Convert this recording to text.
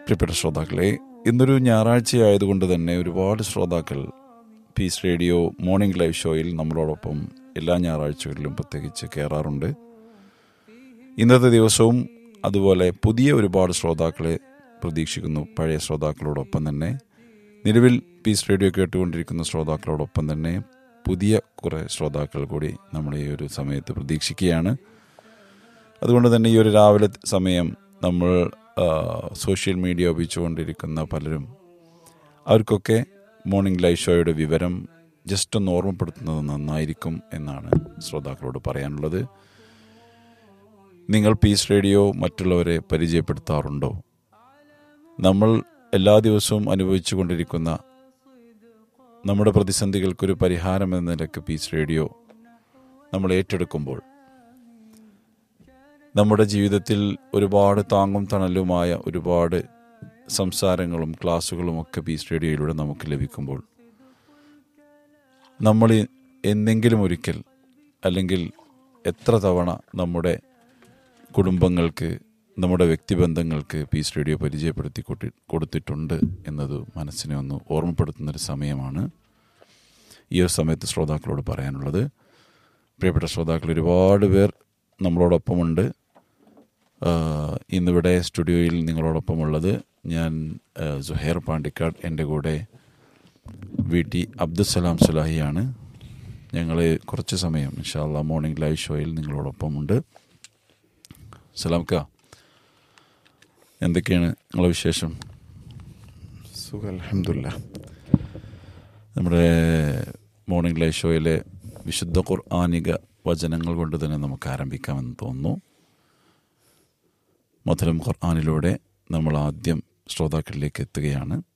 പ്രിയപ്പെട്ട ശ്രോതാക്കളെ ഇന്നൊരു ഞായറാഴ്ചയായതുകൊണ്ട് തന്നെ ഒരുപാട് ശ്രോതാക്കൾ പീസ് റേഡിയോ മോർണിംഗ് ലൈവ് ഷോയിൽ നമ്മളോടൊപ്പം എല്ലാ ഞായറാഴ്ചകളിലും പ്രത്യേകിച്ച് കയറാറുണ്ട് ഇന്നത്തെ ദിവസവും അതുപോലെ പുതിയ ഒരുപാട് ശ്രോതാക്കളെ പ്രതീക്ഷിക്കുന്നു പഴയ ശ്രോതാക്കളോടൊപ്പം തന്നെ നിലവിൽ പീസ് റേഡിയോ കേട്ടുകൊണ്ടിരിക്കുന്ന ശ്രോതാക്കളോടൊപ്പം തന്നെ പുതിയ കുറേ ശ്രോതാക്കൾ കൂടി നമ്മൾ ഈ ഒരു സമയത്ത് പ്രതീക്ഷിക്കുകയാണ് അതുകൊണ്ട് തന്നെ ഈ ഒരു രാവിലെ സമയം നമ്മൾ ആ, സോഷ്യൽ മീഡിയ ഉപയോഗിച്ചുകൊണ്ടിരിക്കുന്ന പലരും അവർക്കൊക്കെ മോർണിംഗ് ലൈവ് ഷോയുടെ വിവരം ജസ്റ്റ് ഒന്ന് ഓർമ്മപ്പെടുത്തുന്നത് നന്നായിരിക്കും എന്നാണ് ശ്രോതാക്കളോട് പറയാനുള്ളത് നിങ്ങൾ പീസ് റേഡിയോ മറ്റുള്ളവരെ പരിചയപ്പെടുത്താറുണ്ടോ നമ്മൾ എല്ലാ ദിവസവും അനുഭവിച്ചു കൊണ്ടിരിക്കുന്ന നമ്മുടെ പ്രതിസന്ധികൾക്കൊരു പരിഹാരം എന്ന നിലയ്ക്ക് പീസ് റേഡിയോ നമ്മൾ ഏറ്റെടുക്കുമ്പോൾ നമ്മുടെ ജീവിതത്തിൽ ഒരുപാട് താങ്ങും തണലുമായ ഒരുപാട് സംസാരങ്ങളും ക്ലാസ്സുകളും ഒക്കെ പീസ് റേഡിയോയിലൂടെ നമുക്ക് ലഭിക്കുമ്പോൾ നമ്മൾ എന്തെങ്കിലും ഒരിക്കൽ അല്ലെങ്കിൽ എത്ര തവണ നമ്മുടെ കുടുംബങ്ങൾക്ക് നമ്മുടെ വ്യക്തിബന്ധങ്ങൾക്ക് പീസ് റേഡിയോ പരിചയപ്പെടുത്തി കൊട്ടി കൊടുത്തിട്ടുണ്ട് എന്നത് മനസ്സിനെ ഒന്ന് ഓർമ്മപ്പെടുത്തുന്നൊരു സമയമാണ് ഈ ഒരു സമയത്ത് ശ്രോതാക്കളോട് പറയാനുള്ളത് പ്രിയപ്പെട്ട ശ്രോതാക്കൾ ഒരുപാട് പേർ നമ്മളോടൊപ്പമുണ്ട് ആഹ് ഇന്നിവിടെ സ്റ്റുഡിയോയിൽ നിങ്ങളോടൊപ്പമുള്ളത് ഞാൻ ആഹ് സുഹൈർ പാണ്ടിക്കാട് എൻ്റെ കൂടെ വി ടി അബ്ദുസലാം സുലാഹിയാണ് ഞങ്ങൾ കുറച്ച് സമയം ഇൻഷാല്ല മോർണിംഗ് ലൈവ് ഷോയിൽ നിങ്ങളോടൊപ്പമുണ്ട് സലാംക്ക എന്തൊക്കെയാണ് നിങ്ങളെ വിശേഷം സുഖം അലഹമില്ല നമ്മുടെ മോർണിംഗ് ലൈവ് ഷോയിലെ വിശുദ്ധ ഖുർആാനിക വചനങ്ങൾ കൊണ്ട് തന്നെ നമുക്ക് ആരംഭിക്കാമെന്ന് തോന്നുന്നു മധുരം ഖുർആാനിലൂടെ നമ്മൾ ആദ്യം ശ്രോതാക്കളിലേക്ക് എത്തുകയാണ്